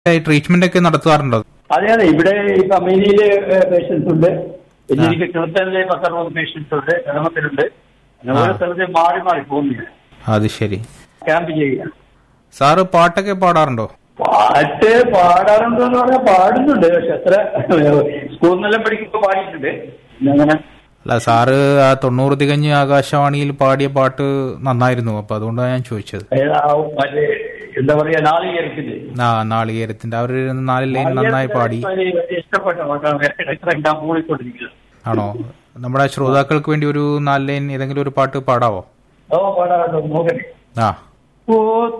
treatment ഒക്കെ നടത്താറുണ്ടോ അതെ അതെ ഇവിടെ ഈ കമ്പനിയില് പേഷ്യൻസ് ഉണ്ട് പിന്നെ എനിക്ക് ചെറുത്തലിലെ പത്തറുപത് പേഷ്യൻസ് ഉണ്ട് എളമത്തിലുണ്ട് അങ്ങനെ ഓരോ സ്ഥലത്ത് മാറി മാറി പോകുന്നില്ല അത് ശരി ക്യാമ്പ് ചെയ്യുക സാറ് പാട്ടൊക്കെ പാടാറുണ്ടോ പാട്ട് പാടാറുണ്ടോ എന്ന് പറഞ്ഞാൽ പാടുന്നുണ്ട് പക്ഷെ അത്ര സ്കൂളിലെല്ലാം പഠിക്കുമ്പോൾ പാടിയിട്ടുണ്ട് പിന്നെ അങ്ങനെ അല്ല സാറ് ആ തൊണ്ണൂറ് തികഞ്ഞ് ആകാശവാണിയിൽ പാടിയ പാട്ട് നന്നായിരുന്നു അപ്പൊ അതുകൊണ്ടാണ് ഞാൻ ചോദിച്ചത് ഏതാ മറ്റേ എന്താ പറയാ നാളികേരത്തിന്റെ ആ നാളികേരത്തിന്റെ അവർ നാല് ലൈൻ നന്നായി പാടി വലിയ ഇഷ്ടപ്പെട്ട പാട്ടാണ് എത്ര ഞാൻ മൂളിക്കൊണ്ടിരിക്കുന്നത് ആണോ നമ്മുടെ ശ്രോതാക്കൾക്ക് വേണ്ടി ഒരു നാല് ലൈൻ ഏതെങ്കിലും ഒരു പാട്ട് പാടാവോ ഓ പാടാറുണ്ടോ നോക്കട്ടെ ആ ഓ